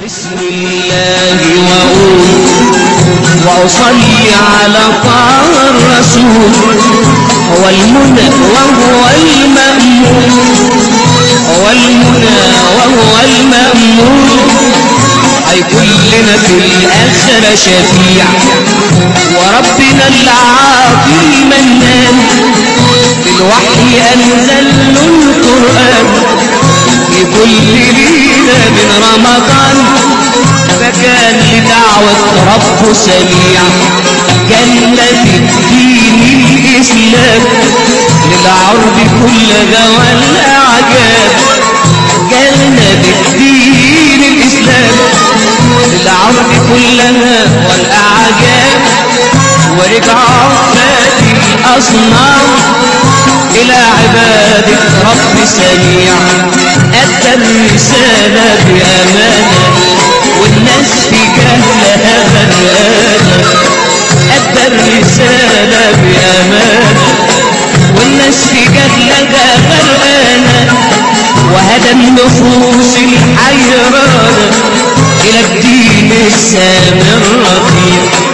بسم الله وأقول وأصلي على طه الرسول هو المنى وهو المأمون هو المنى وهو المأمون هيكون لنا في الآخرة شفيع وربنا العاطي المنان بالوحي أنزل له القرآن في كل ليلة من رمضان فكان لدعوة رب سميع جنة الدين الإسلام للعرب كل ذوى الأعجاب جنة الدين الإسلام للعرب كلها والأعجاب ورجع فاتي الأصنام إلى عبادة رب سميع أدى الرسالة بأمانة والناس في جهلها غرقانة أدى الرسالة بأمانة والناس في جهلها غرقانة وهدى النفوس الحيرانة إلى الدين السامي الرفيع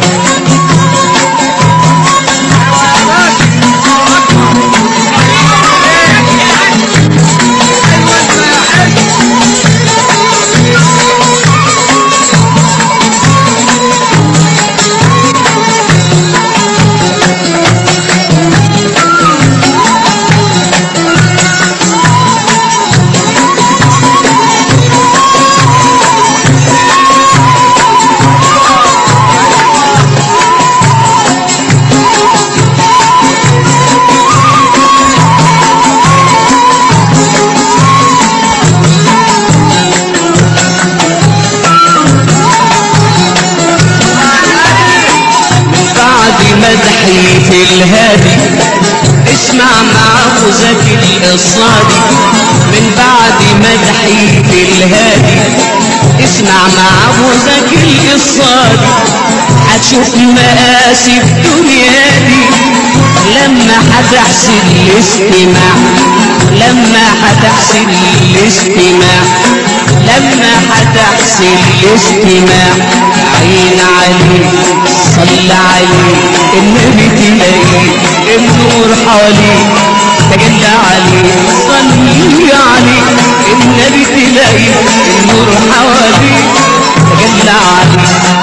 مدحي في الهادي اسمع معه زكي الصادي من بعد مدحي في الهادي اسمع معه زكي الصادي هتشوف مقاسي الدنيا دي لما هتحسن الاستماع لما هتحسن الاستماع لما هتحسن الاستماع عين عليك صل عليه النبي تلاقيه النور حواليك تجلى عليه صلي عليه النبي تلاقيه النور حواليك تجلى عليه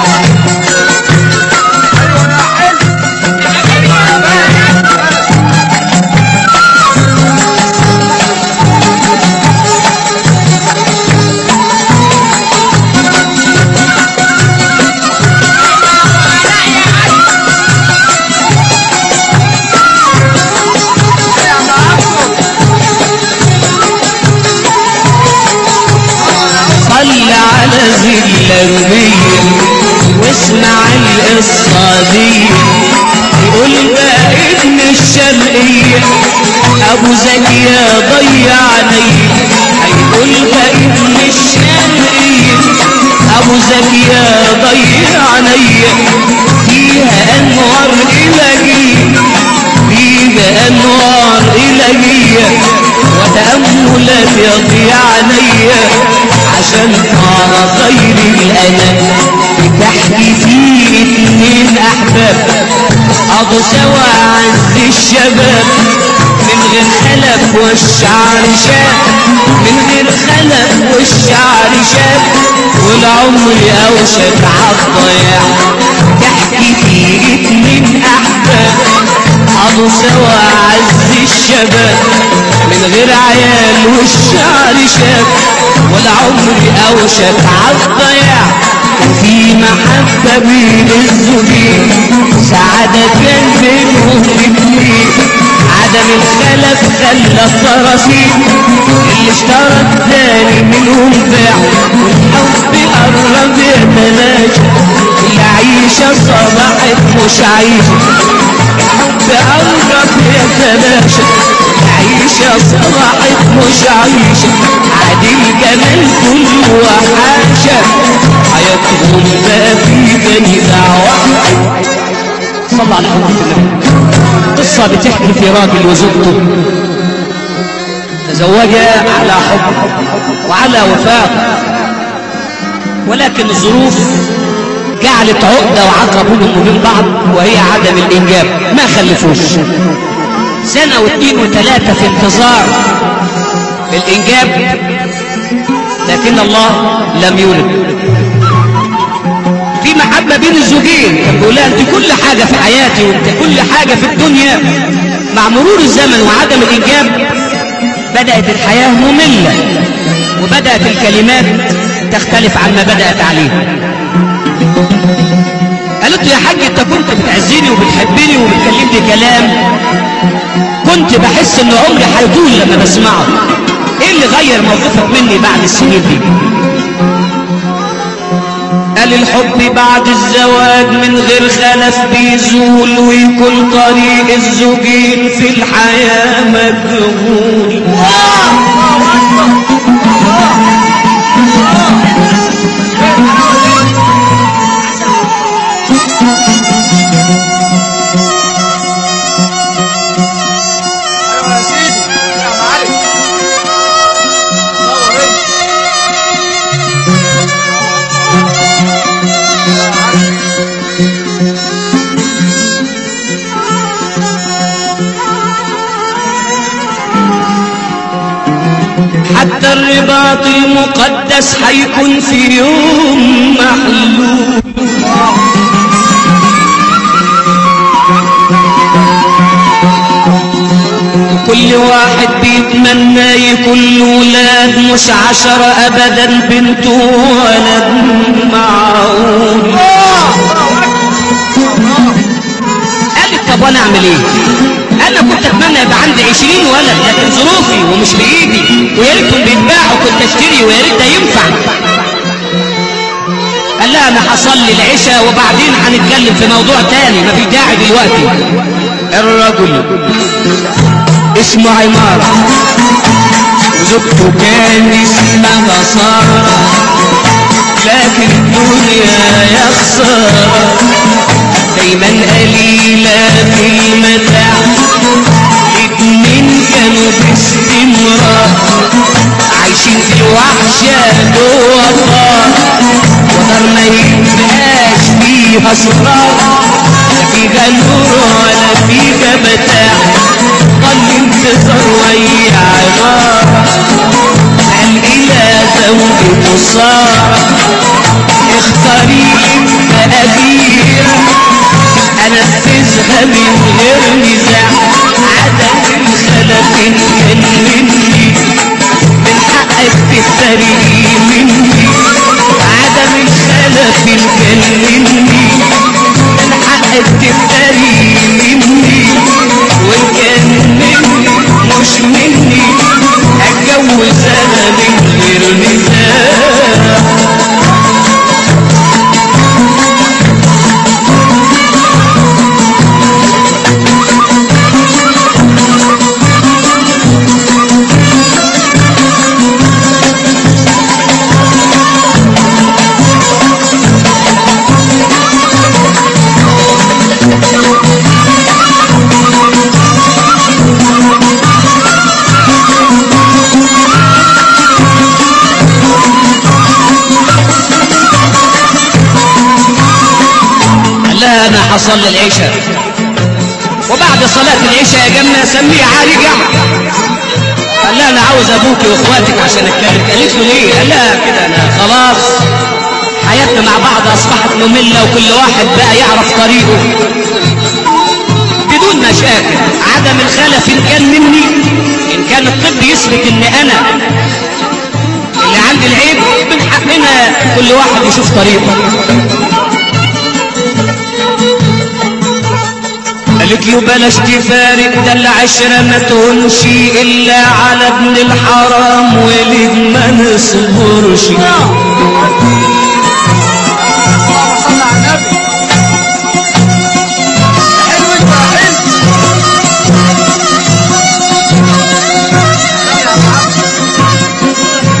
صل على ذي الأنبياء واسمع القصة دي يقول بقى ابن الشرقية أبو زكية ضيع علي هيقول بقى ابن الشرقية أبو زكية ضيع علي فيها أنوار إلهية فيها أنوار إلهية وتأملات يضيع عليا عشان ترى خير الأنام بتحكي فيه اتنين أحباب قضوا سوا عز الشباب من غير خلف والشعر شاب من غير خلف والشعر شاب والعمر أوشك عالضياع تحكي فيه اتنين أحباب قضوا سوا عز الشباب من غير عيال والشعر شاب والعمر أوشك عالضياع في محبة بين الزوجين سعادة كان بينهم الاتنين عدم الخلف خلى الطرفين اللي اشترى التاني منهم باع والحب قرب يتلاشى العيشة صبحت مش عيشة الحب قرب يتلاشى عيشة صبحت مش عيشة عادي الجمال كله وحاشة حياتهم ما في بني دعوة صلى على حضرة النبي قصة بتحكي في راجل وزوجته تزوجا على حب وعلى وفاق ولكن الظروف جعلت عقدة وعقبة بينهم وبين بعض وهي عدم الإنجاب ما خلفوش سنة واثنين وثلاثة في انتظار الإنجاب لكن الله لم يولد في محبة بين الزوجين كان بيقول لها انت كل حاجة في حياتي وانت كل حاجة في الدنيا مع مرور الزمن وعدم الإنجاب بدأت الحياة مملة وبدأت الكلمات تختلف عما بدأت عليه قالت له يا حاج انت كنت بتعزني وبتحبني وبتكلمني كلام كنت بحس ان عمري هيطول لما بسمعه ايه اللي غير موقفك مني بعد السنين دي قال الحب بعد الزواج من غير خلف بيزول ويكون طريق الزوجين في الحياة مجهول ايوه يا سيدي يا معلم الله عليك حتى الرباط المقدس حيكون في يوم محلول كل واحد بيتمنى يكون له ولاد مش عشرة ابدا بنت ولد معقول قالت طب وانا اعمل ايه انا كنت اتمنى يبقى عندي عشرين ولد لكن ظروفي ومش بايدي ويا ريتهم بيتباعوا كنت اشتري ويا ريت ده ينفع قال لها انا هصلي العشاء وبعدين هنتكلم في موضوع تاني ما في داعي دلوقتي الرجل اسمه عمار وزوجته كان اسمها سارة لكن الدنيا يا خسارة دايما قليلة في المتاع اتنين كانوا باستمرار عايشين في وحشة جوه الدار ودار ما يبقاش فيها اسرار لا فيها نور ولا فيها متاع ضل انتظار ويا عمارة قال إلى زوجته سارة اختاري مقادير انفذها من غير نزاع عدم الخلف كان مني من حقك تختاري مني عدم الخلف كان مني من حقك تختاري مني وان كان مني مش مني اتجوز انا من غير نزاع قال لها انا هصلي العشاء وبعد صلاة العشاء يا جنة سميه علي جمع قال لها انا عاوز ابوكي واخواتك عشان اتكلم قالت له ليه قال لها كده انا خلاص حياتنا مع بعض اصبحت مملة وكل واحد بقى يعرف طريقه بدون مشاكل عدم الخلف ان كان مني ان كان الطب يثبت ان انا اللي عندي العيب من حقنا كل واحد يشوف طريقه قالت له بلاش تفارق ده العشرة ما تهونش إلا على ابن الحرام ولد ما نصبرش اللهم صل على النبي حلو انت يا حلو يا معلم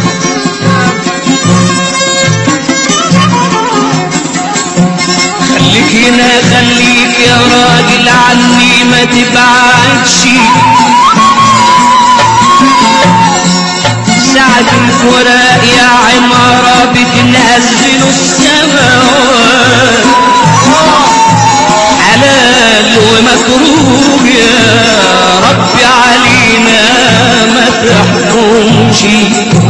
خليك هنا خليك يا راجل عني ما تبعدش ساعة الفراق يا عمارة بتنزل يشيل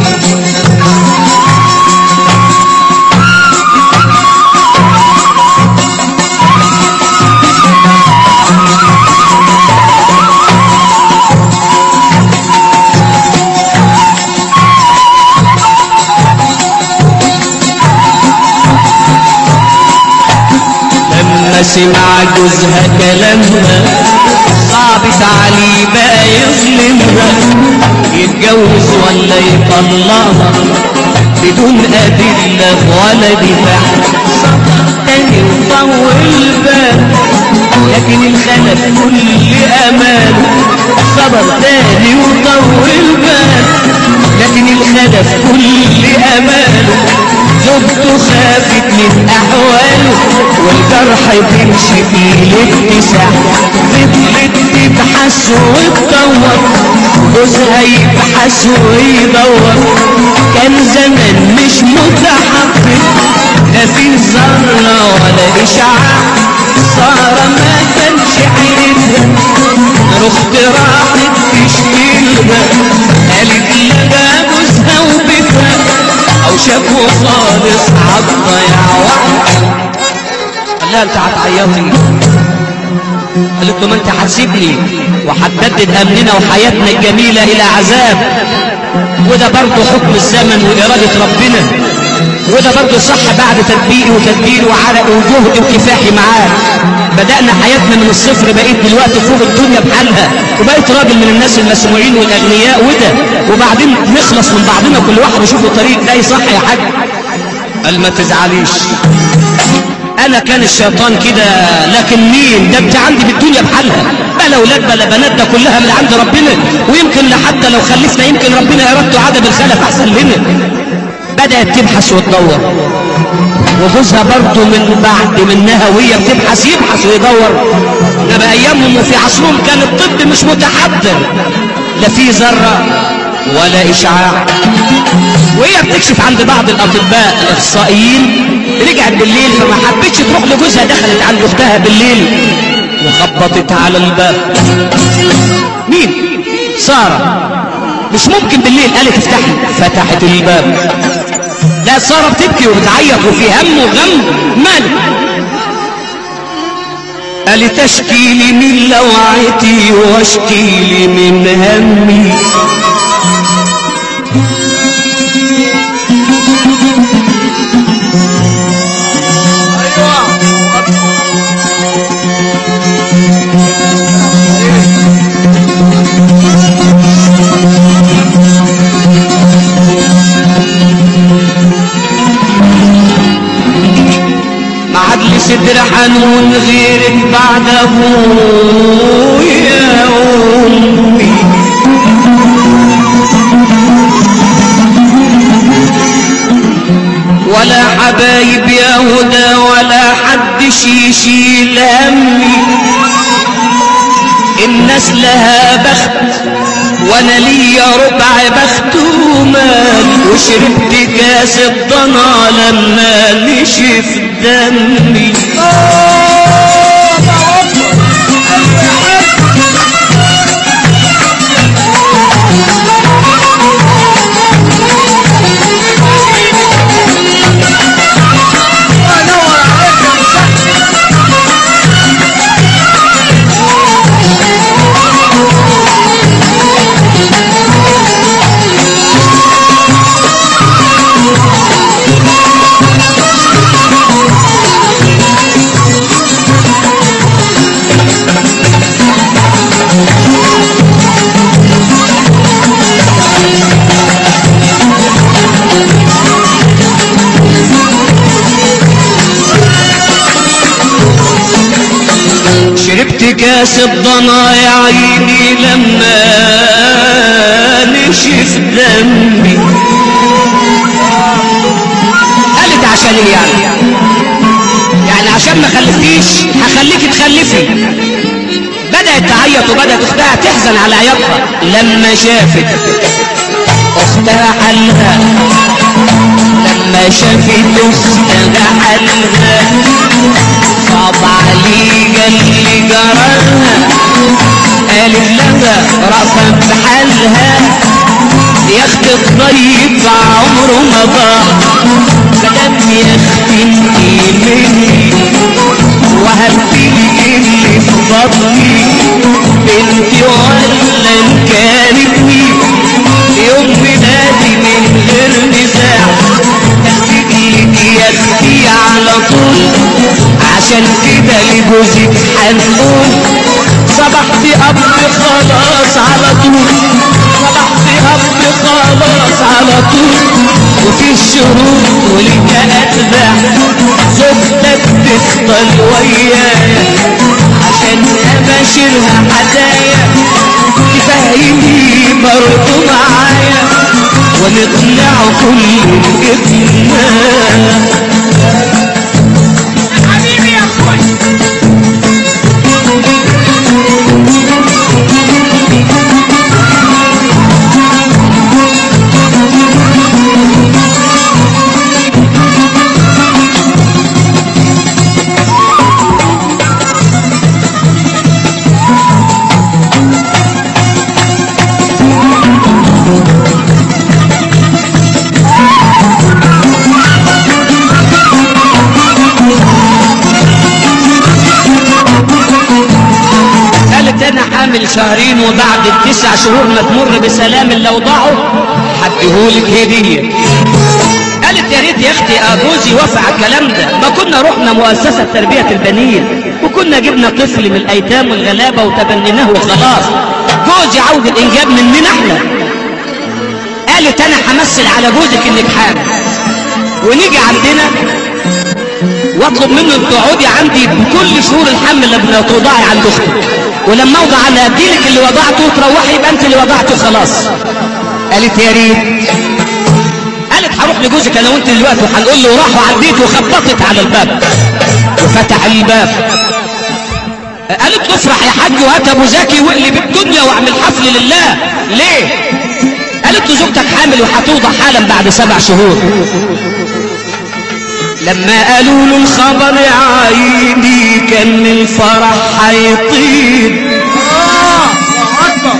لما سمع جوزها كلامها صعبت عليه بقى يظلمها يتجوز ولا يطلقها بدون أدلة ولا دفاع صبر تاني وطول بال لكن الخلف كل أمان صبر تاني وطول بال لكن الخلف كل أمان زوجته خافت من أحواله والجرح تمشي فيه الاتساع فضلت تبحث وتدور جوزها يبحث ويدور كان زمان مش متحقق لا في ذرة ولا إشعاع سارة ما كانش عينتها رخت راحت تشكيلها قالت لها جوزها وبيتها او شافه خالص عالضياع وقت قال لها انت هتعيطي قالت له ما انت هتسيبني وهتبدد امننا وحياتنا الجميله الى عذاب وده برضه حكم الزمن واراده ربنا وده برضه صح بعد تدبيري وتدبيري وعرقي وجهدي وكفاحي معاه بدأنا حياتنا من الصفر بقيت دلوقتي فوق الدنيا بحالها وبقيت راجل من الناس المسموعين والأغنياء وده وبعدين نخلص من بعضنا كل واحد يشوف له طريق ده صح يا حاج قال ما تزعليش انا كان الشيطان كده لكن مين ده انت عندي في الدنيا بحالها بلا اولاد بلا بنات ده كلها من عند ربنا ويمكن لحتى لو خلفنا يمكن ربنا ارادته عدد الخلف احسن لنا بدأت تبحث وتدور وجوزها برضه من بعد منها وهي بتبحث يبحث ويدور انما ايامهم وفي عصرهم كان الطب مش متحضر لا في ذره ولا اشعاع وهي بتكشف عند بعض الاطباء الاخصائيين رجعت بالليل فما حبتش تروح لجوزها دخلت عند اختها بالليل وخبطت على الباب مين ساره مش ممكن بالليل قالت افتحي فتحت الباب لا ساره بتبكي وبتعيط وفي هم وغم مالك قالت اشكي لي من لوعتي واشكي لي من همي ما عاد لي صدر حنون غيرك بعد ابويا وامي ولا حبايب يا هدى ولا حد يشيل همي الناس لها بخت وانا ليا ربع بخت ومال وشربت كاس الضنا لما نشف دمي شربت كاس الضنا يا عيني لما نشف دمي قالت عشان ايه يعني يعني عشان ما خلفتيش هخليكي تخلفي بدأت تعيط وبدأت اختها تحزن على عياطها لما شافت اختها حلها لما شافت اختها حلها صعب علي قال لي جرالها قالت لها رأفا بحالها يا اختي الطيب عمره ما ضاع مدام يا اختي انتي مني وهبتلي اللي في بطني بنتي ولا ان كانت مين يوم ميلادي من غير نزاع تهديك يا اختي على طول عشان كده لجوزك هنقول صبحت اب خلاص على طول صبحت اب خلاص على طول وفي الشروط ولك اتباع زوجتك تفضل ويايا عشان اباشرها هدايا تفهمي برضو معايا ونقنع كل ابنا حبيبي يا اخوي قالت انا حامل شهرين وبعد التسع شهور ما تمر بسلام لو ضاعوا هديهولك هديه قالت يا ريت يا اختي جوزي وافق على الكلام ده ما كنا رحنا مؤسسه تربيه البنين وكنا جبنا طفل من الايتام والغلابه وتبنيناه وخلاص جوزي عاوز الانجاب مننا احنا قالت انا همثل على جوزك انك حامل ونيجي عندنا واطلب منه انك تقعدي عندي بكل شهور الحمل لما توضعي عند اختك ولما اوضع على اديلك اللي وضعته تروحي يبقى انت اللي وضعته خلاص قالت يا ريت قالت هروح لجوزك انا وانت دلوقتي وهنقول له راح وعديت وخبطت على الباب وفتح الباب قالت له افرح يا حاج وهات ابو زكي واقلب الدنيا واعمل حفل لله ليه قالت له زوجتك حامل وهتوضع حالا بعد سبع شهور لما قالوا له الخبر يا عيني كان الفرح هيطير اه الله اكبر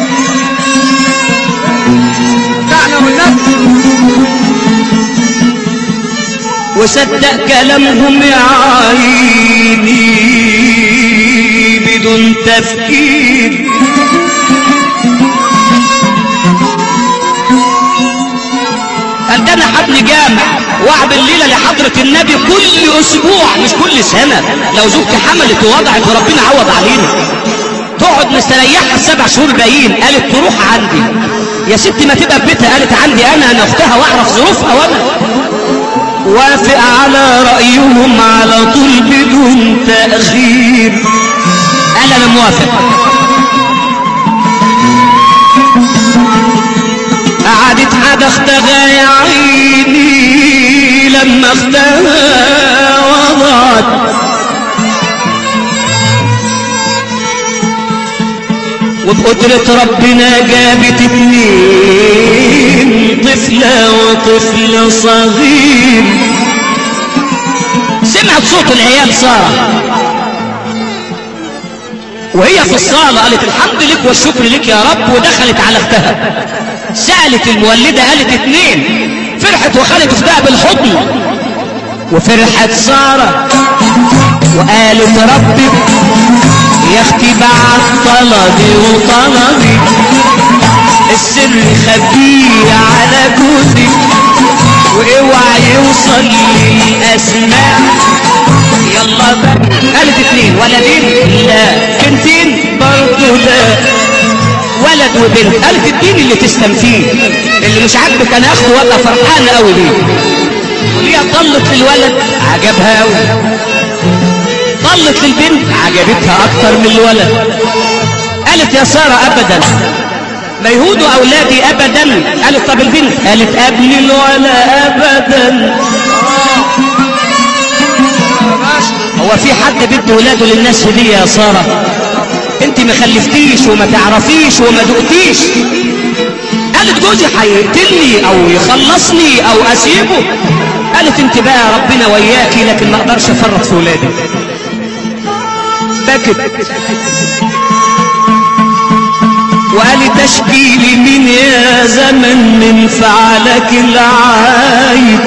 دعنا والنبي وصدق كلامهم يا عيني بدون تفكير قال ده انا حبل جامع واعمل ليله لحضره النبي كل اسبوع مش كل سنه لو زوجتي حملت ووضعت وربنا عوض علينا تقعد مستريحها السبع شهور باقيين قالت تروح عندي يا ستي ما تبقى في بيتها قالت عندي انا انا اختها واعرف ظروفها وانا وافق على رأيهم على طول بدون تأخير قال أنا موافق قعدت حد اختها يا عيني لما اختها وضعت وبقدرة ربنا جابت اتنين طفلة وطفل صغير سمعت صوت العيال سارة وهي في الصالة قالت الحمد لك والشكر لك يا رب ودخلت على اختها سألت المولدة قالت اتنين فرحت وخلت اختها بالحضن وفرحت سارة وقالت ربي يا اختي بعد طلبي وطلبي السر خبيه على جوزي واوعى يوصل للاسماء يلا بقى قالت اتنين ولدين لا بنتين برضه لا ولد وبنت قالت الدين اللي تسلم فيه اللي مش عاجبك انا اخده وابقى فرحانه قوي بيه وليها طلت للولد عجبها قوي طلت للبنت عجبتها اكتر من الولد قالت يا سارة ابدا ما يهودوا اولادي ابدا قالت طب البنت قالت ابني الولا ابدا يا باشا هو في حد بده ولاده للناس هدية يا سارة انت ما خلفتيش وما تعرفيش وما دقتيش قالت جوزي هيقتلني او يخلصني او اسيبه قالت انت بقى ربنا وياكي لكن ما اقدرش افرط في ولادي بكت وقال تشكيلي من يا زمن من فعلك العايب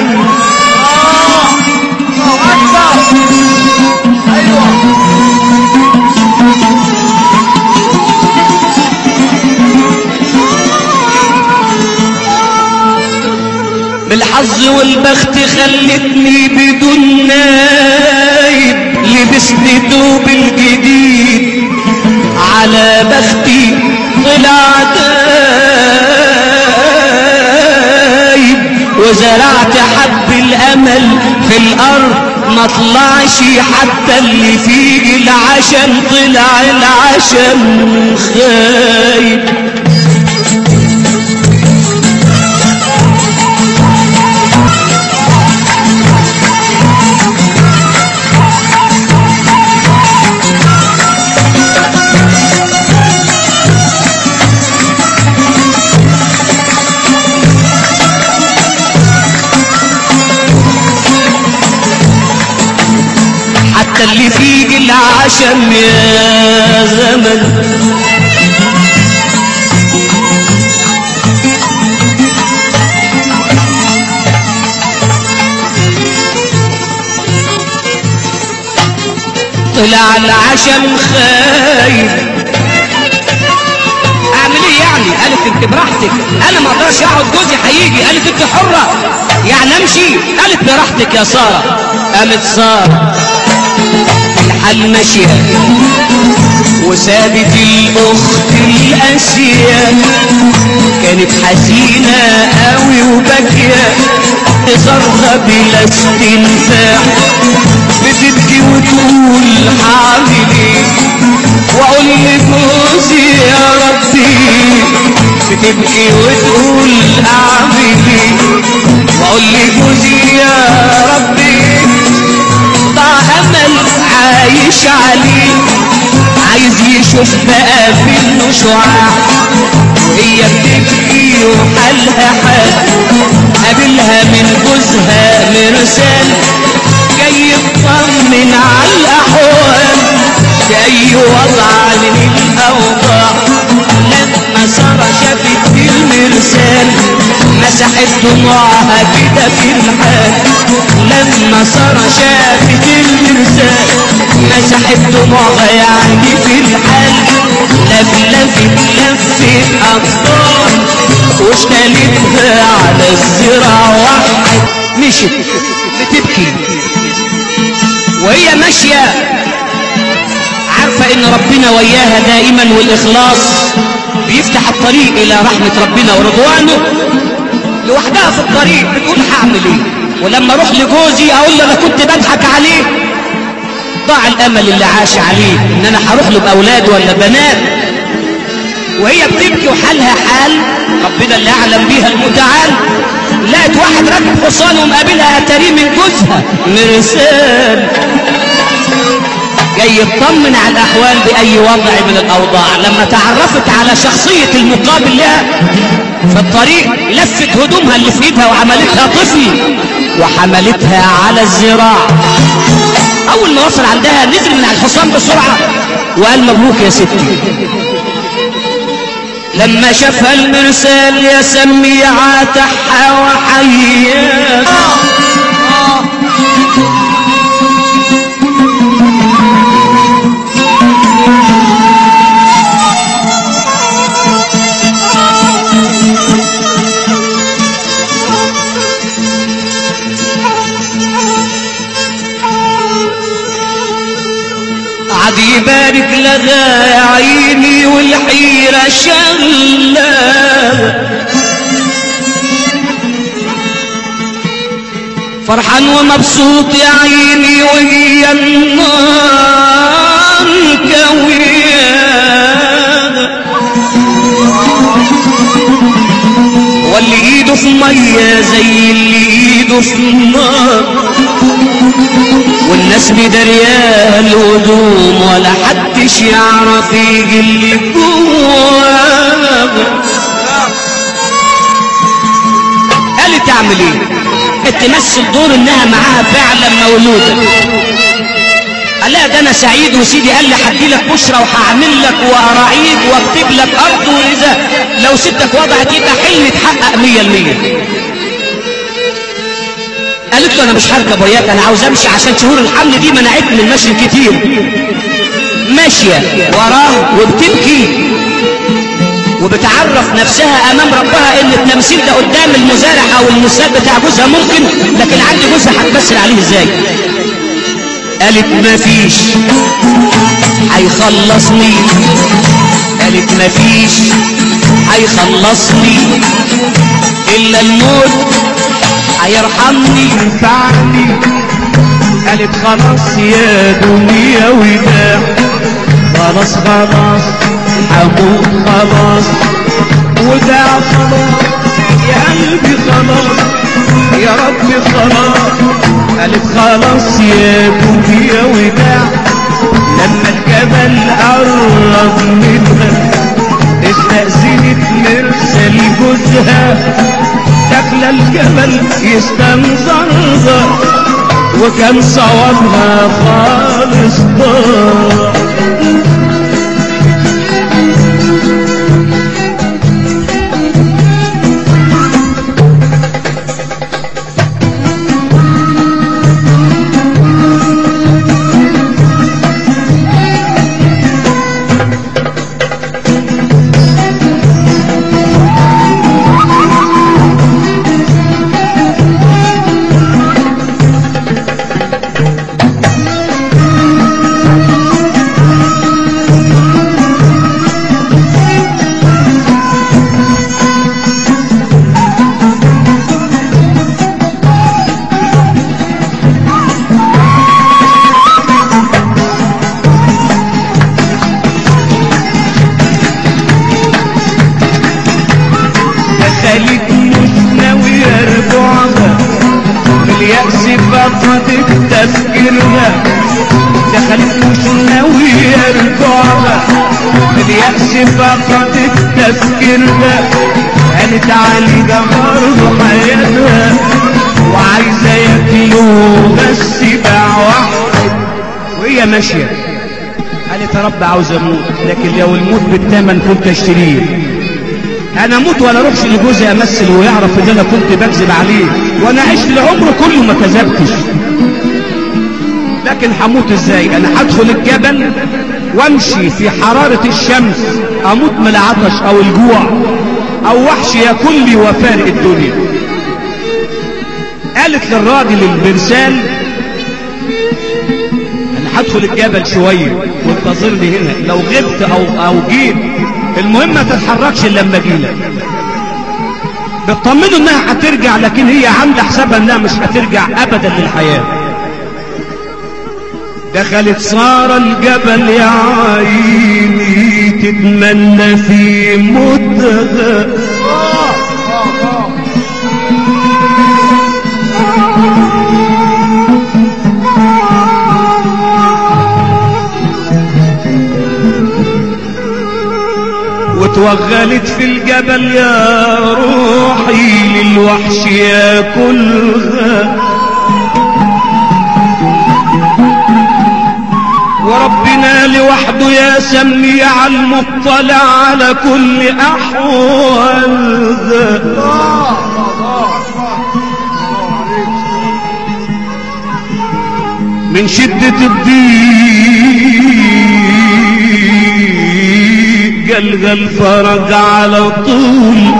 الله اكبر ايوه بالحظ والبخت خلتني بدون نايب لبست دوب الجديد على بختي طلع دايب وزرعت حب الامل في الارض ما طلعش حتى اللي فيه العشم طلع العشم خايب حتى اللي فيه العشم يا زمن طلع العشم خايب اعمل ايه يعني قالت انت براحتك انا ما اقدرش اقعد جوزي هيجي قالت انت حره يعني امشي قالت براحتك يا ساره قامت ساره الحال ماشيه وسابت الاخت الاسيه كانت حزينه قوي وباكيه هزارها بلا استنفاع بتبكي وتقول هعمل ايه واقول لجوزي يا ربي بتبكي وتقول اعمل ايه واقول لجوزي يا ربي ضاع امل عايش عليه عايز يشوف بقى منه شعاع وهي بتبكي وحالها حال قابلها من جوزها مرسال جاي يطمن على الاحوال بأي وضع من الأوضاع لما سارة شافت المرسال مسحت دموعها كده في الحال لما سارة شافت المرسال مسحت دموعها يعني في الحال لفلفت لفت أبطال واشتلتها على الزرع واحد مشت بتبكي وهي ماشيه عارفة ان ربنا وياها دائما والاخلاص بيفتح الطريق الى رحمة ربنا ورضوانه لوحدها في الطريق بتقول هعمل ايه ولما اروح لجوزي اقول له انا كنت بضحك عليه ضاع الامل اللي عاش عليه ان انا هروح له باولاد ولا بنات وهي بتبكي وحالها حال ربنا اللي اعلم بيها المتعال لقت واحد راكب حصان ومقابلها اتاريه من جوزها مرسال جاي يطمن على الاحوال باي وضع من الاوضاع لما تعرفت على شخصية المقابل لها في الطريق لفت هدومها اللي في ايدها وعملتها طفل وحملتها على الزراع اول ما وصل عندها نزل من على الحصان بسرعة وقال مبروك يا ستي لما شافها المرسال يا سميعة تحى وحياك عاد يبارك لها يا عيني والحيرة شغلة فرحان ومبسوط يا عيني وهي النار كويانة واللي ايده في مية زي اللي ايده في النار والناس بدريان الهدوم ولا حدش يعرف يجي اللي جواه قالت تعمل ايه تمثل دور انها معاها فعلا مولودة قال لها ده انا سعيد وسيدي قال لي هدي لك بشرى وهعمل لك واراعيك واكتب لك ارض واذا لو ستك وضعت يبقى حلم يتحقق 100% قالت له انا مش هركب وياك انا عاوز امشي عشان شهور الحمل دي منعتني من المشي كتير ماشيه وراه وبتبكي وبتعرف نفسها امام ربها ان التمثيل ده قدام المزارع او المساب بتاع جوزها ممكن لكن عند جوزها هتمثل عليه ازاي قالت مفيش هيخلصني قالت مفيش هيخلصني الا الموت هيرحمني ينفعني قالت خلاص يا دنيا وداع خلاص خلاص هموت خلاص وداع خلاص يا قلبي خلاص يا ربي خلاص قالت خلاص يا دنيا وداع لما الجبل قرب منها استأذنت مرسل جوزها داخلة الجبل يستنظرها وكان صوابها خالص ضاع دخلت مش ناوية رجوعها اليأس فقدت تفكيرها دخلت مش ناوية رجوعها اليأس فقدت تفكيرها قالت علي ده برضه حياتها وعايزة ياكلوا بس باع واحد وهي ماشية قالت يا رب عاوز اموت لكن لو الموت بالثمن كنت اشتريه انا اموت ولا اروحش لجوزي امثل ويعرف ان انا كنت بكذب عليه وانا عشت العمر كله ما كذبتش لكن هموت ازاي انا هدخل الجبل وامشي في حرارة الشمس اموت من العطش او الجوع او وحش ياكل لي وفارق الدنيا قالت للراجل البرسال انا هدخل الجبل شوية وانتظرني هنا لو غبت او او جيت المهم ما تتحركش الا لما اجيلك بتطمنوا انها هترجع لكن هي عامله حسابها انها مش هترجع ابدا للحياه دخلت صار الجبل يا عيني تتمنى في موتها وتوغلت في الجبل يا روحي للوحش ياكلها وربنا لوحده يا سميع المطلع على كل أحوالها من شدة الضيق قلق الفرج على طول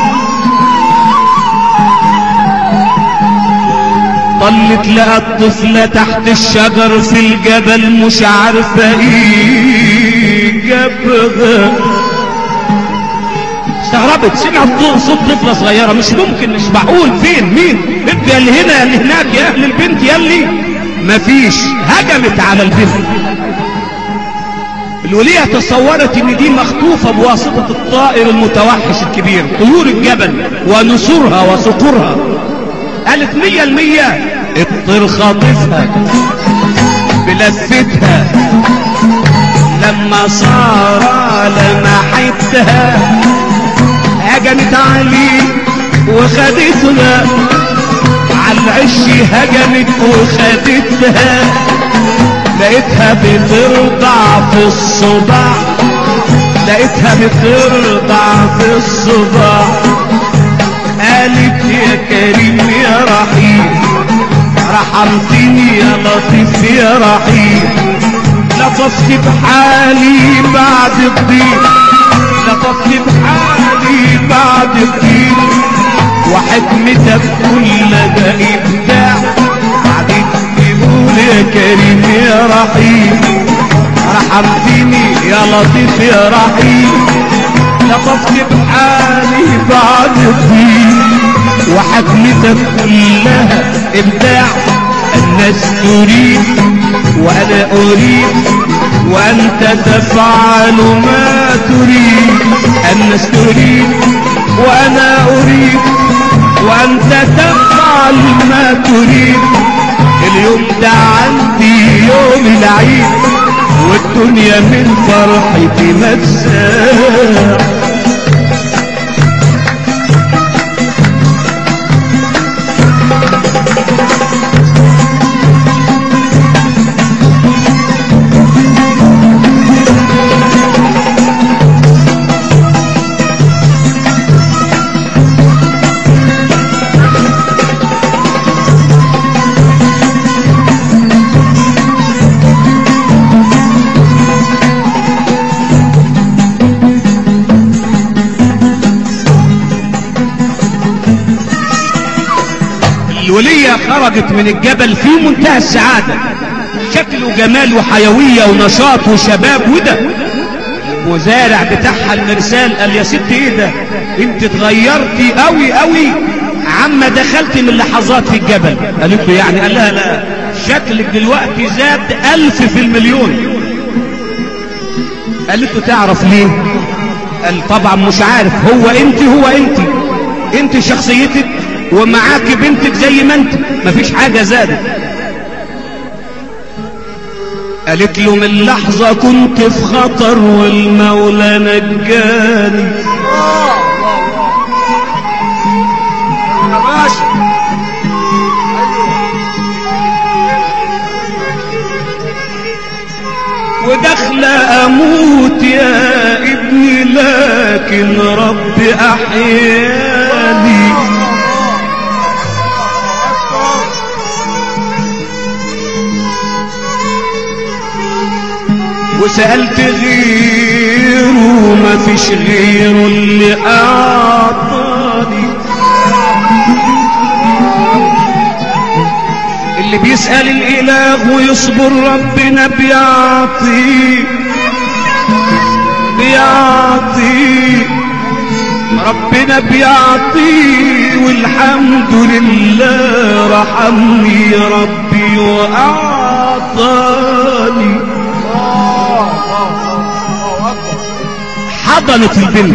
طلت لقى الطفلة تحت الشجر في الجبل مش عارفة ايه جابها استغربت سمعت صوت طفلة صغيرة مش ممكن مش معقول فين مين ابقى اللي هنا يا اللي هناك يا اهل البنت يلي مفيش هجمت على البنت الولية تصورت ان دي مخطوفة بواسطة الطائر المتوحش الكبير طيور الجبل ونسورها وصقورها قالت مية المية الطير خاطفها بلفتها لما صار لمحتها هجمت عليه وخدتها على العش هجمت وخدتها لقيتها بترضع في الصباع لقيتها بترضع في الصباع قالت يا كريم يا رحيم رحمتني يا لطيف يا رحيم لطفت بحالي بعد الضيق لطفت بحالي بعد الضيق وحكمتك كلها ابداع قعدت تقول يا كريم يا رحيم رحمتني يا لطيف يا رحيم لطفت بحالي بعد الضيق وحكمتك كلها ابداع الناس تريد وانا اريد وانت تفعل ما تريد الناس تريد وانا اريد وانت تفعل ما تريد اليوم ده عندي يوم العيد والدنيا من فرحتي ما تساع الولية خرجت من الجبل في منتهى السعادة شكل وجمال وحيوية ونشاط وشباب وده وزارع بتاعها المرسال قال يا ست ايه ده انت اتغيرتي قوي قوي عما دخلت من لحظات في الجبل قالت له يعني قال لها لا شكلك دلوقتي زاد الف في المليون قالت له تعرف ليه قال طبعا مش عارف هو انت هو انت انت شخصيتك ومعاك بنتك زي ما انت مفيش حاجة زادت قالت له من لحظة كنت في خطر والمولى نجاني يا باشا ودخل اموت يا ابني لكن رب احياني وسألت غيره ما فيش غيره اللي أعطاني اللي بيسأل الإله ويصبر ربنا بيعطيه بيعطيه ربنا بيعطيه والحمد لله رحمني ربي وأعطاني حضنت البنت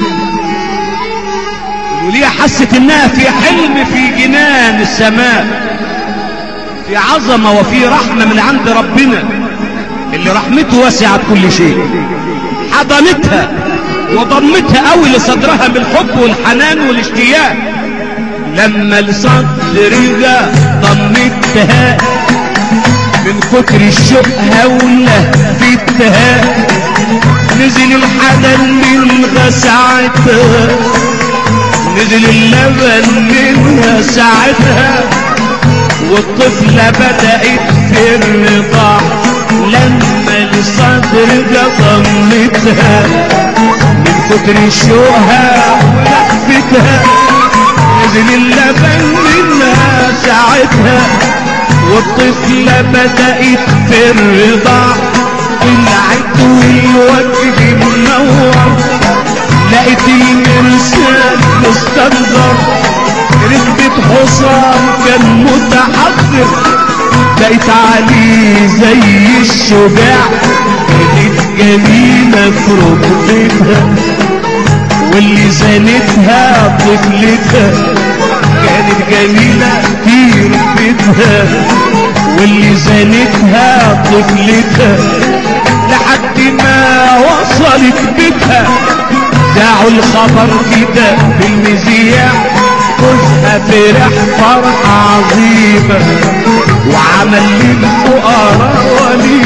وليه حست انها في حلم في جنان السماء في عظمة وفي رحمة من عند ربنا اللي رحمته وسعت كل شيء حضنتها وضمتها قوي لصدرها بالحب والحنان والاشتياق لما لصدرها ضمتها من كتر الشوق هولة فتها نزل الحنان منها ساعتها نزل اللبن منها ساعتها والطفلة بدأت في الرضاع لما لصدرها ضمتها من كتر شوقها ولفتها نزل اللبن منها ساعتها والطفلة بدأت في الرضاع طلعت والوجه منور لقيت المرسال مستنظر ركبة حصان كان متحضر بقيت عليه زي الشجاع كانت جميلة في ركبتها واللي زانتها طفلتها كانت جميلة في ركبتها واللي زانتها طفلتها لحد ما وصلت بيتها ذاعوا الخبر كده بالمذياع جوزها فرح فرحة عظيمة وعمل للفقراء ولي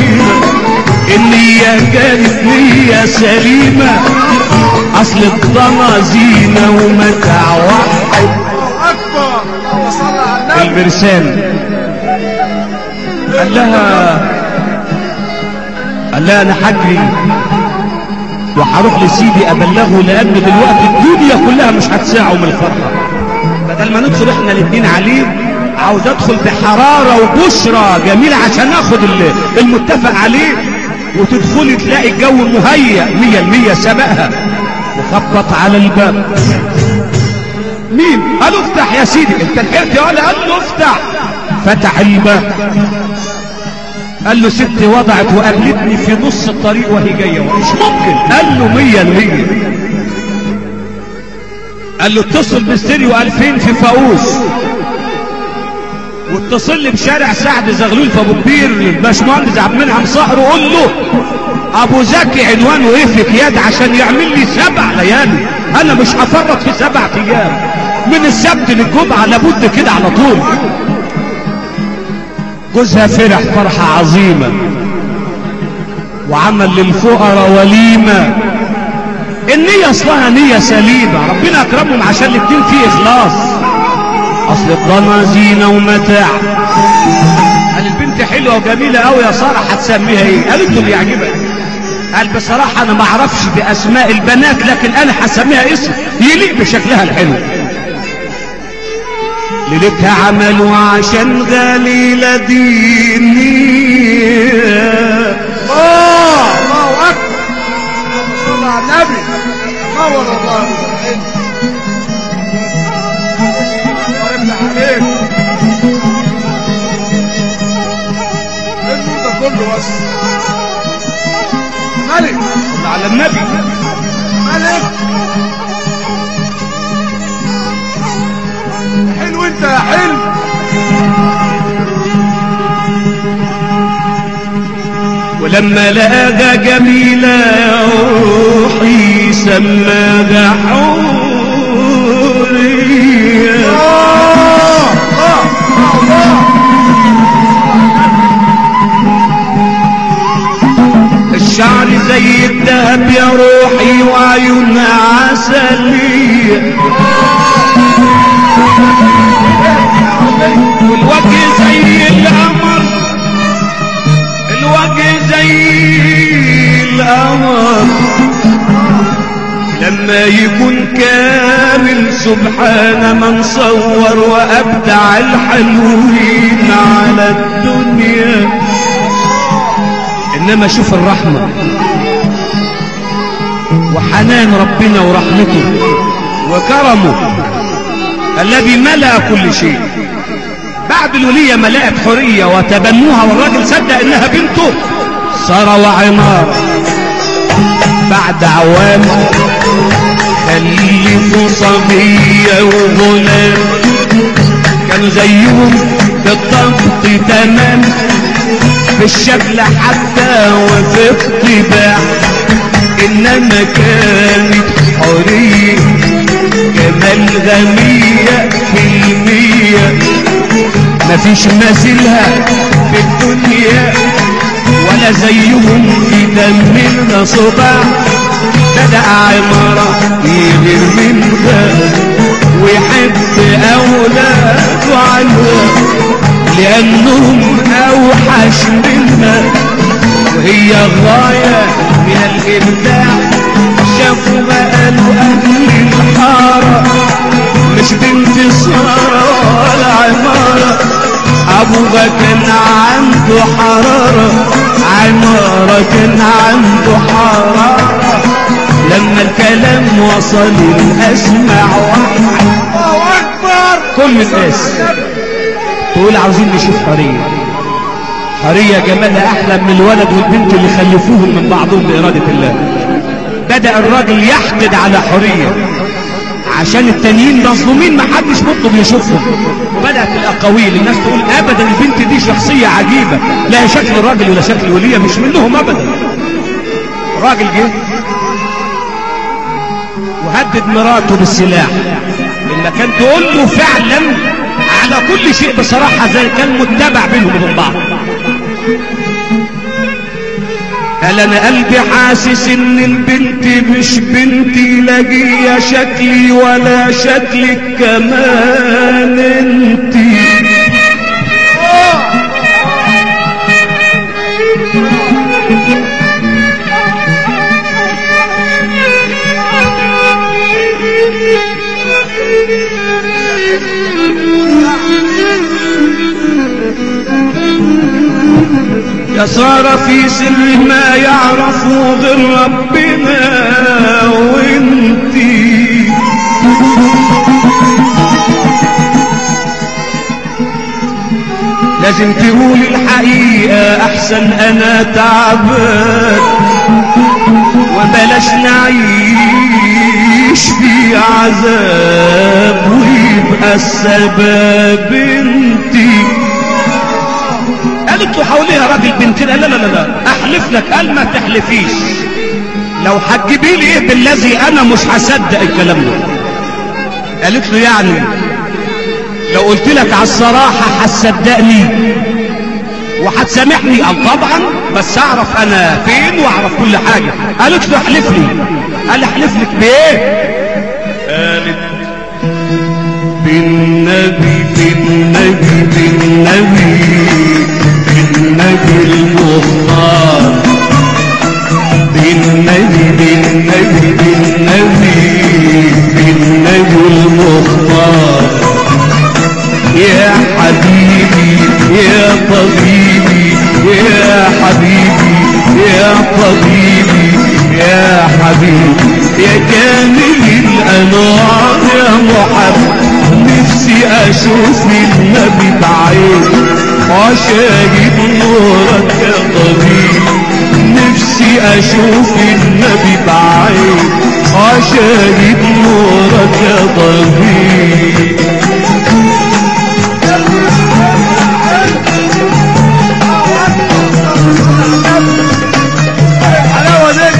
النية كانت نية سليمة اصل الضنا زينة ومتاع واحد الله اكبر اللهم صل على النبي المرسال قال لها قال لها انا حجري وهروح لسيدي ابلغه لان دلوقتي الدنيا كلها مش هتساعه من الفرحه بدل ما ندخل احنا الاثنين عليه عاوز ادخل بحراره وبشرى جميله عشان اخد ال- المتفق عليه وتدخلي تلاقي الجو مهيأ مية المية سبقها وخبط على الباب مين قالوا افتح يا سيدي انت لحقت يا ولا قال له افتح فتح الباب قال له ستي وضعت وقابلتني في نص الطريق وهي جايه مش ممكن قال له مية المية قال له اتصل باستريو 2000 في فاقوس واتصل لي بشارع سعد زغلول في ابو كبير الباشمهندس عبد المنعم صقر وقول له ابو زكي عنوانه ايه في كياد عشان يعمل لي سبع ليالي انا مش هفرط في سبع ايام من السبت للجمعه لابد كده على طول جوزها فرح فرحه عظيمه وعمل للفقراء وليمه النية اصلها نية سليمة ربنا اكرمهم عشان الاتنين فيه اخلاص اصل الضنا زينة ومتاع قال البنت حلوة وجميلة قوي يا سارة هتسميها ايه قالت له اللي يعجبك قال بصراحة انا ما اعرفش باسماء البنات لكن انا هسميها اسم يليق بشكلها الحلو ليلتها عملوا عشان غليلة دينية الله الله اكبر اللهم صل على النبي نور الله يا مسلمين الله يفتح عليك ايه النور ده كله بس ملك صل على النبي ملك حلو انت يا حلو ولما لقاها جميلة يا روحي سماها حورية الله الله الله الشعر زي الذهب يا روحي وعيونها عسلية والوجه زي القمر الوجه زي القمر لما يكون كامل سبحان من صور وابدع الحلوين على الدنيا انما شوف الرحمه وحنان ربنا ورحمته وكرمه الذي ملا كل شيء بعد الولية ملأت حرية وتبنوها والراجل صدق انها بنته سارة وعمار بعد عوام خلفوا صبية وغلام كانوا زيهم بالضبط تمام في الشكل حتى وفي الطباع انما كانت حرية جمال غنية في المية مفيش مثيلها في الدنيا ولا زيهم في دمنا صباع بدأ عمارة يغير منها ويحب أولاده عنها لأنهم أوحش منها وهي غاية من الإبداع شافوا ما قالوا أهل الحارة مش بنت سارة ولا عمارة أبوها كان عنده حرارة عمارة كان عنده حرارة لما الكلام وصل الأسمع واحد الله اكبر كل الناس تقول عاوزين نشوف حرية حرية جمالها أحلى من الولد والبنت اللي خلفوهم من بعضهم بإرادة الله بدأ الراجل يحقد على حرية عشان التانيين مظلومين ما حدش مطلب يشوفهم وبدأت الأقاويل الناس تقول أبدا البنت دي شخصية عجيبة لا شكل راجل ولا شكل ولية مش منهم أبدا راجل جه وهدد مراته بالسلاح إلا كان تقول له فعلا على كل شيء بصراحة زي كان متبع بينهم وبين بعض قال انا قلبي حاسس ان البنت مش بنتي لاقيه شكلي ولا شكلك كمان انتي يا صار في سر ما يعرفه غير ربنا وانتي لازم تقول الحقيقة احسن انا تعبان وبلاش نعيش في عذاب ويبقى السبب انتي قالت له حواليها راجل بنتين قال لا لا لا لا احلف لك قال ما تحلفيش لو هتجيبي لي ايه بالذي انا مش هصدق الكلام ده قالت له يعني لو قلت لك على الصراحة هتصدقني وهتسامحني قال طبعا بس اعرف انا فين واعرف كل حاجة قالت له احلف لي قال احلف لك بايه قالت بالنبي بالنبي بالنبي بالنبي المختار بالنبي بالنبي بالنبي بالنبي المختار يا حبيبي يا طبيبي يا حبيبي يا طبيبي يا حبيبي يا كامل الانوار يا محمد نفسي اشوف النبي بعين وشاهد نورك يا طبيب نفسي اشوف النبي بعين وشاهد نورك يا طبيب الحلاوة دي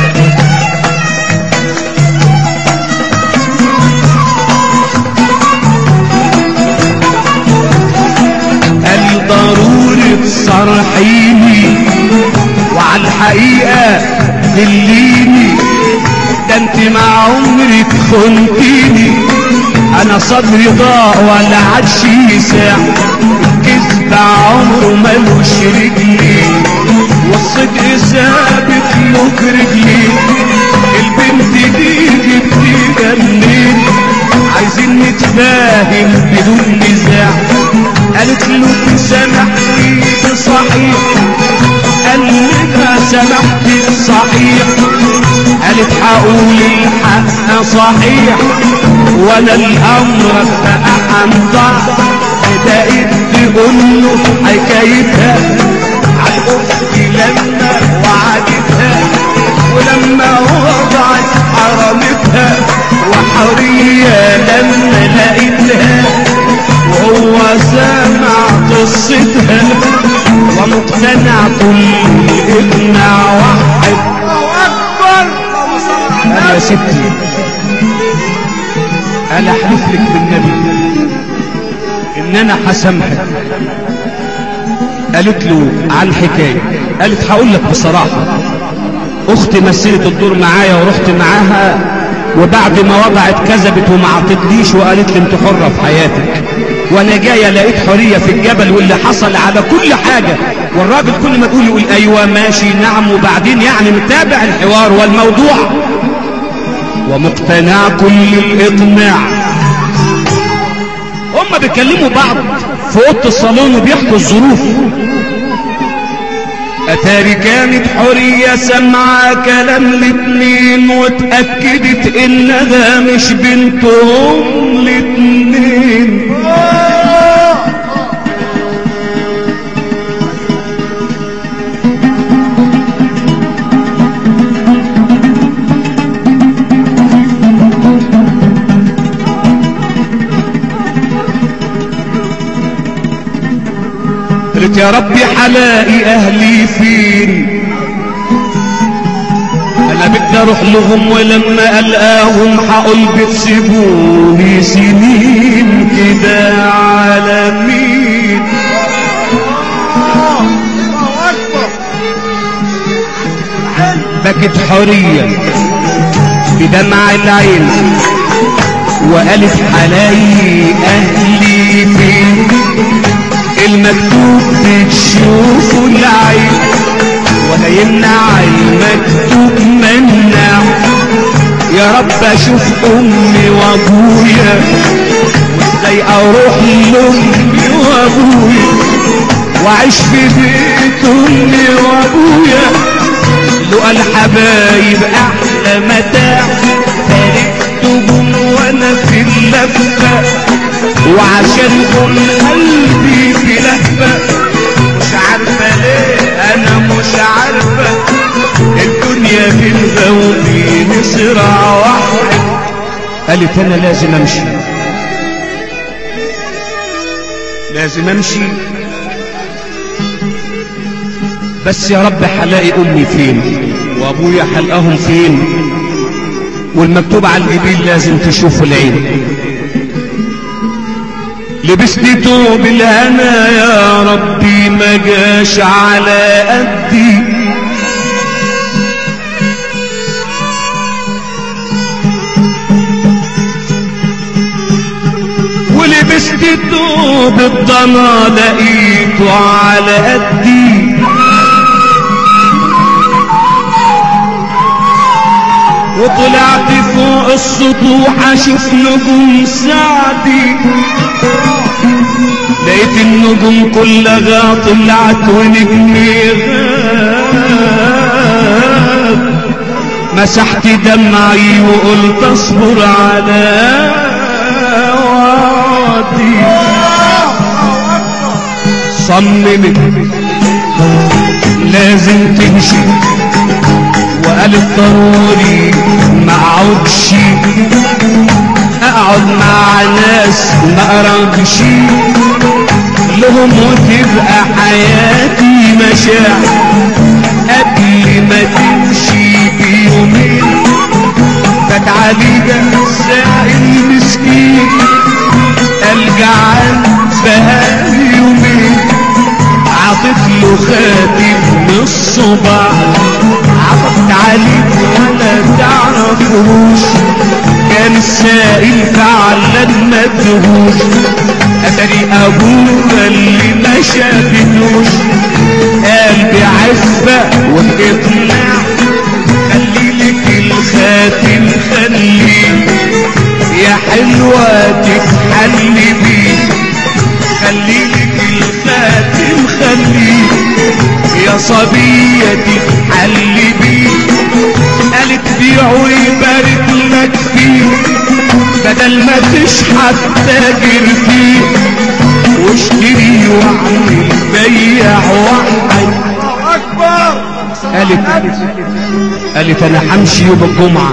قال ضروري تصرحيني وعلى الحقيقة دليني ده انت مع عمرك خنتيني انا صدري ضاع ولا عادش يساع الكذب عمره ملوش رجلي والصدق ثابت له رجلي البنت دي جبتيها منين عايزين نتفاهم بدون نزاع قالت له سامحني بصحيح قال لها سامحتي بصحيح قالت هقول الحق صحيح وانا الامر بقى عن ضعف بقيت تقول له حكايتها عن اختي لما وعدتها ولما وضعت حرمتها وحرية لما لقيتها وهو سامع قصتها ومقتنع كل اقناع واحد الله اكبر اللهم صل على قال يا النبي ستي انا احلف لك بالنبي ان انا هسامحك قالت له عن حكايه قالت هقول لك بصراحه اختي مثلت الدور معايا ورحت معاها وبعد ما وضعت كذبت وما عطتليش وقالت لي انت حره في حياتك وانا جايه لقيت حريه في الجبل واللي حصل على كل حاجه والراجل كل ما تقول يقول ايوه ماشي نعم وبعدين يعني متابع الحوار والموضوع ومقتنع كل الاقناع هم بيكلموا بعض في اوضه الصالون وبيحكوا الظروف اتاري كانت حرية سمع كلام الاتنين واتأكدت انها مش بنتهم الاتنين قلت يا ربي حلاقي اهلي فين انا بدي اروح لهم ولما القاهم هقول بتسيبوني سنين كده على مين الله الله اكبر بكت حرية بدمع العين وقالت حلاي اهلي فين المكتوب بتشوفه العين ولا يمنع المكتوب منع يا رب اشوف امي وابويا وازاي اروح لامي وابويا واعيش في بيت امي وابويا لقى الحبايب احلى متاع فارقتهم وانا في اللفه وعشانهم قلبي في لهفه مش عارفه ليه انا مش عارفه الدنيا بينها وبين صراع واحد قالت انا لازم امشي لازم امشي بس يا رب هلاقي امي فين وابويا حلقاهم فين والمكتوب على الجبين لازم تشوفوا العين لبست توب الهنا يا ربي ما جاش على قدي ولبست توب الضنا لقيته على قدي وطلعت فوق السطوح اشوف نجوم سعدي لقيت النجوم كلها طلعت ونجمي غاب مسحت دمعي وقلت اصبر على وعدي صممت لازم تمشي وقالت ضروري ما اقعدش اقعد مع ناس ما اراكش لهم وتبقى حياتي مشاعر قبل ما تمشي بيومين فات علينا سائل مسكين الجعان بقالي يومين عطت له خاتم من الصباع عطفت عليك ولا تعرفوش كان السائل فعلا مدهوش اتري ابوه اللي ما شافنوش قال بعفة واقناع خلي لك الخاتم خليه يا حلوة تتحلي بيه خلي لك الخاتم خليه يا صبية تتحلي بيه قالت بيعه ويبارك لك فيه بدل ما تشحت تاجر فيه واشتري واعمل بيع وحي الله اكبر قالت قالت انا همشي يوم الجمعة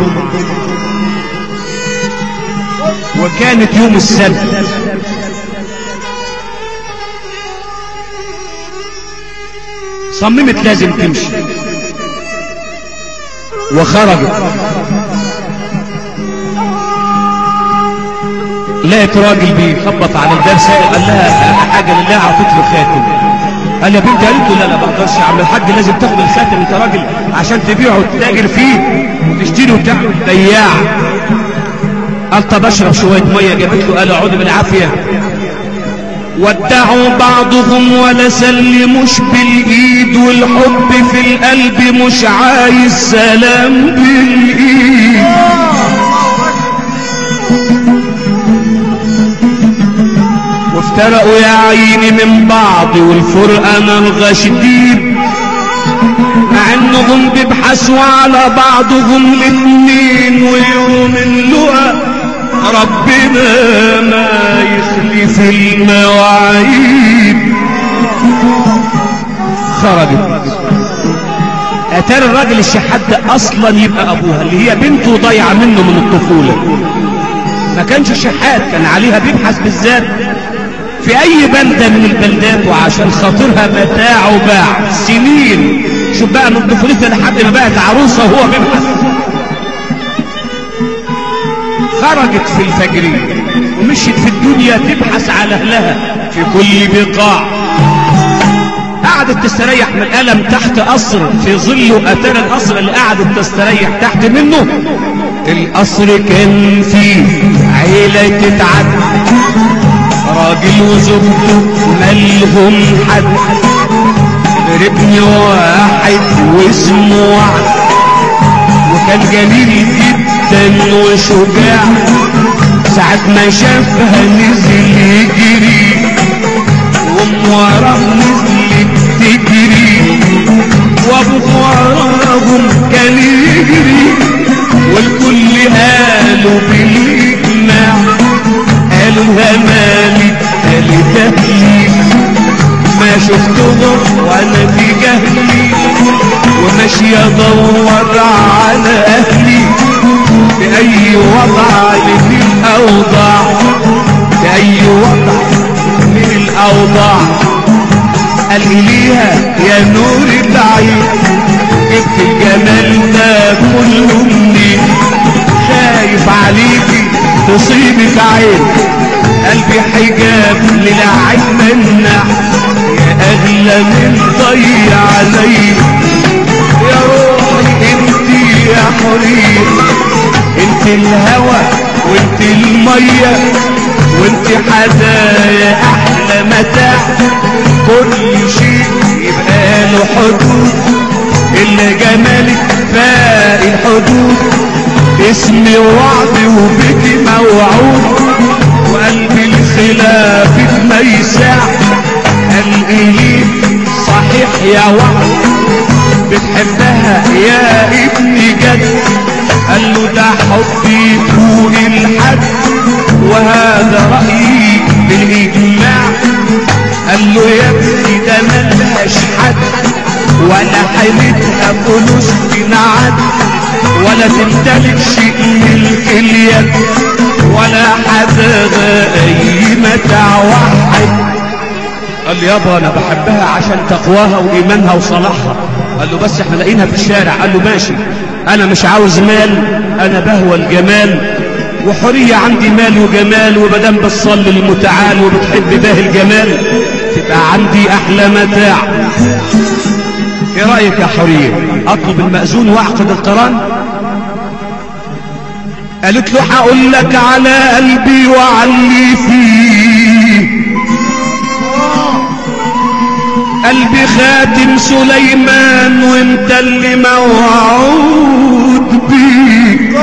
وكانت يوم السبت صممت لازم تمشي وخرجت لقيت راجل بيخبط على الباب سائل قال لها انا حاجه لله عطيت له خاتم قال يا بنت قالت له لا لا ما اقدرش يا عم الحاج لازم تاخد الخاتم انت راجل عشان تبيعه وتتاجر فيه وتشتري وتعمل بياع قال طب اشرب شويه ميه جابت له قال اقعد بالعافيه ودعوا بعضهم ولا سلموش بالايد والحب في القلب مش عايز سلام بالايد وافترقوا يا عيني من بعض والفرقة نلغى شديد مع انهم بيبحثوا على بعضهم الاتنين ويوم اللقا ربنا ما يخلف المواعيد خرجت اتاري الراجل الشحات ده اصلا يبقى ابوها اللي هي بنته ضايعه منه من الطفوله ما كانش شحات كان عليها بيبحث بالذات في اي بلدة من البلدات وعشان خاطرها متاع وباع سنين شوف بقى من طفولتها لحد ما بقت عروسة وهو بيبحث خرجت في الفجرية ومشيت في الدنيا تبحث على اهلها في كل بقاع قعدت تستريح من الألم تحت قصر في ظله أتارى القصر اللي قعدت تستريح تحت منه القصر كان فيه عيلة تتعد راجل وزوجته مالهم حد غير ابن واحد واسمه وعد وكان جميل جدا وشجاع ساعة ما شافها نزل يجري وام وراه نزلت تجري وابو وراهم كان يجري والكل قالوا بالاجماع قالوا يا مالك قالت اهلي ما شفتهم وانا في جهلي وماشي ادور على اهلي باي وضع من الاوضاع باي وضع من الاوضاع قال ليها يا نور العين جبت الجمال ده كله منين خايف عليكي تصيبك عين قلبي حجاب للعين منع يا اغلى من ضيع علي يا روحي انت يا حرير انت الهوى وانت المية وانت حدايا احلى متاع كل شيء يبقى له حدود الا جمالك فاق الحدود اسمي وعد وبك موعود وقلبي الخلافك ما يساع قلبي صحيح يا وعد بتحبها يا ابني جد قال له ده حبي فوق الحد وهذا رأيي بالإجماع قال له يا ابني ده ملهاش حد ولا حيلتها فلوس تنعد ولا تمتلك شيء ملك اليد ولا حدا اي متاع واحد قال لي يابا انا بحبها عشان تقواها وايمانها وصلاحها قال له بس احنا لاقينها في الشارع قال له ماشي انا مش عاوز مال انا بهوى الجمال وحرية عندي مال وجمال ومدام بتصلي المتعال وبتحب باه الجمال تبقى عندي احلى متاع ايه رايك يا حرية اطلب المأذون واعقد القران قالت له هقول لك على قلبي وعلي فيه قلبي خاتم سليمان وانت اللي موعود بيه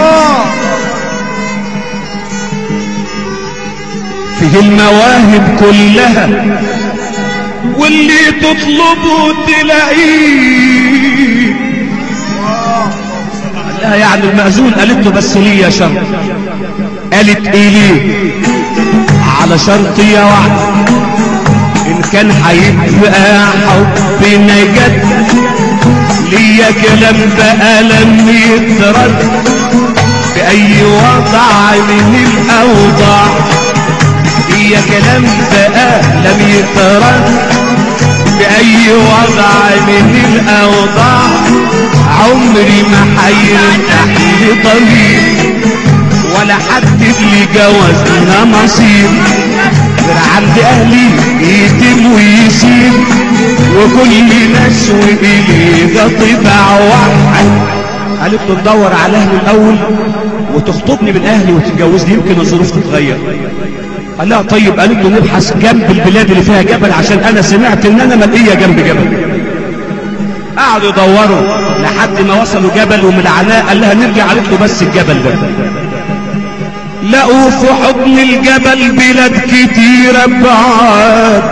فيه المواهب كلها واللي تطلبه تلاقيه قال لها يعني المأذون قالت له بس ليه يا شرط قالت ايه ليه على شرط يا وعد ان كان هيبقى حبنا جد ليا كلام بقى لم يترد بأي وضع من الأوضاع ليا كلام بقى لم يترد بأي وضع من الأوضاع عمري ما هيرتاح لي ضمير ولا حد اللي جوزنا مصير غير عند اهلي يتم ويسيب وكل ناس وإليه طبع واحد قالت له ندور على اهلي الاول وتخطبني من اهلي وتتجوزني يمكن الظروف تتغير قال لها طيب قالت له نبحث جنب البلاد اللي فيها جبل عشان انا سمعت ان انا ملقيه جنب جبل قعدوا يدوروا لحد ما وصلوا جبل ومن العناء قال لها نرجع قالت له بس الجبل ده لقوا في حضن الجبل بلاد كتيرة بعاد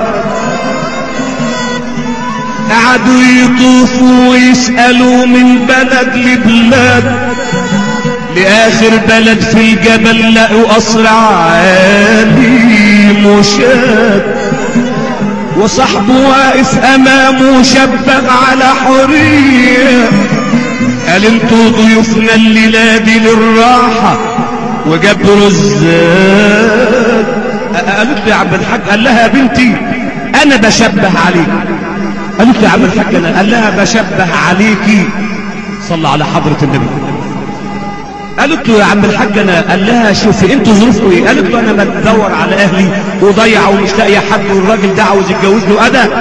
قعدوا يطوفوا ويسألوا من بلد لبلاد لآخر بلد في الجبل لقوا قصر عالي مشاد وصاحبه واقف امامه شبغ على حرية قال انتوا ضيوفنا الليلة دي للراحة وجاب رزاق قالت له يا عم الحاج قال لها يا بنتي انا بشبه عليك قالت له يا عم الحاج انا قال لها بشبه عليكي صلى على حضرة النبي قالت له يا عم الحاج انا قال لها شوفي انتوا ظروفكم ايه قالت له انا بدور على اهلي وضيع ومش لاقي حد والراجل ده عاوز يتجوزني وانا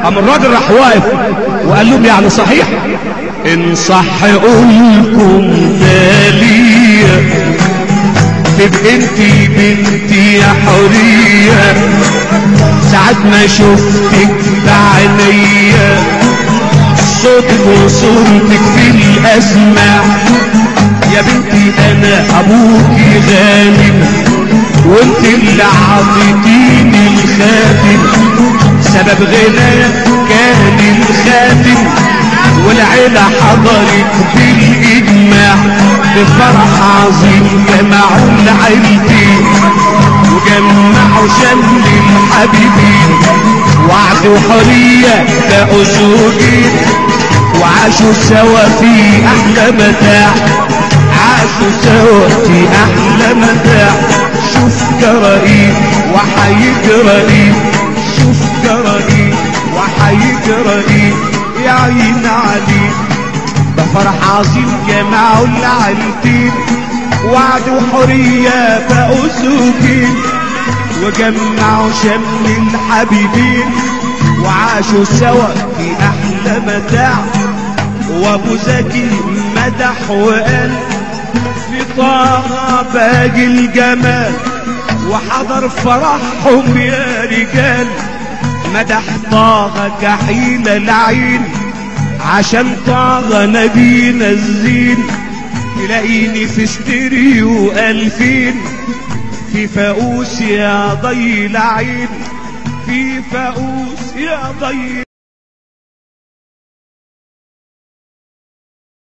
قام الراجل راح واقف وقال لهم يعني صحيح ان صح قولكم تالية تبقى انتي بنتي يا حرية ساعة ما شفتك بعينيا صوتك وصورتك في الاسماع يا بنتي انا ابوكي غانم وانت اللي عطيتيني الخاتم سبب غناك كان الخاتم والعيلة حضرت بالاجماع بفرح عظيم جمعوا العيلتين وجمعوا شمل الحبيبين وعدوا حرية بقوا زوجين وعاشوا سوا في احلى متاع عاشوا سوا في احلى متاع شوف جرائيم وحيجرائيم شوف جرائيم وحيجرائيم يا عين عليك ده فرح عظيم جمعوا العيلتين وعدوا حرية بقوا زوجين وجمعوا شمل الحبيبين وعاشوا سوا في احلى متاع وابو زكي مدح وقال في طه باقي الجمال وحضر فرحهم يا رجال مدح طه كحيل العين عشان طه نبينا الزين تلاقيني في ستيريو ألفين في فاقوس يا ضي العين في فاقوس يا ضي